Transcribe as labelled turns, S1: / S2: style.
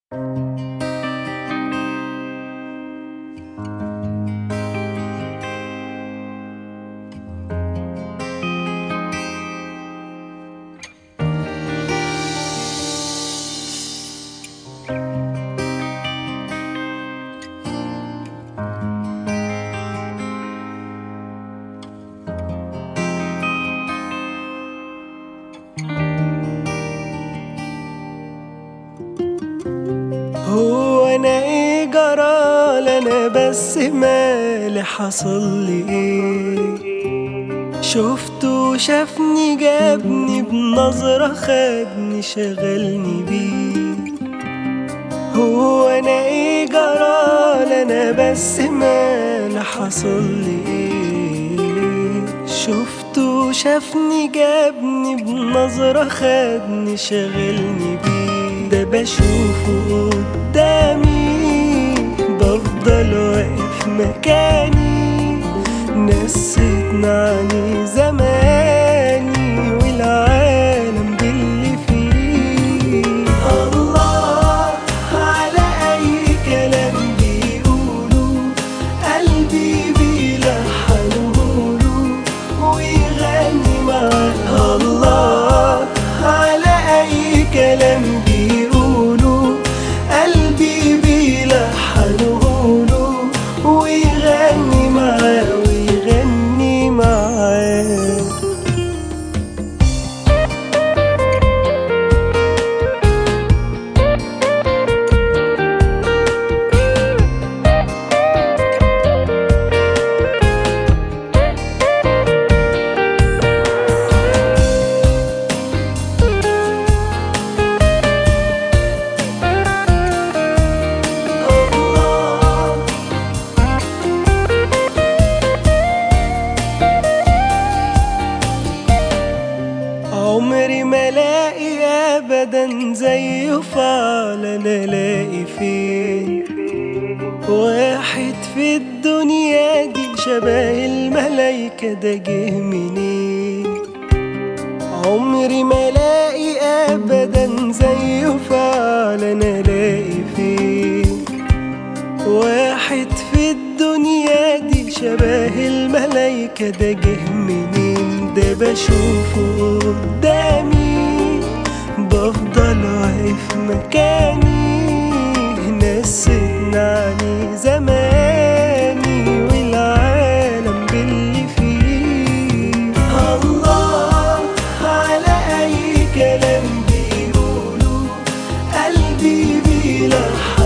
S1: هو انا ايه جرال انا بس مالي حصل لي ايه شفته شافني جابني بنظرة خدني شغلني بيه هو انا ايه جرال انا بس مالي حصل لي ايه شفته شافني جابني بنظرة خدني شغلني بيه ده بشوفه قدامي بفضل واقف مكاني نسيتنا عني زماني والعالم باللي فيه الله على أي كلام بيقولوا قلبي بيلحنوله ويغني معاه الله على أي كلام بيقولوا قلبي بيلحنوله ويغني معاه ويغني معاه عمري ما الاقي ابدا زيه فعلا الاقي فين واحد في الدنيا دي شبه الملايكة ده جه منين عمري ما الاقي ابدا زيه فعلا الاقي فين واحد في الدنيا دي شبه الملايكة ده جه منين ده بشوفه قدامي بفضل واقف مكاني نسيتنا عني زماني والعالم باللي فيه الله على أي كلام بيقولوا قلبي بيلحن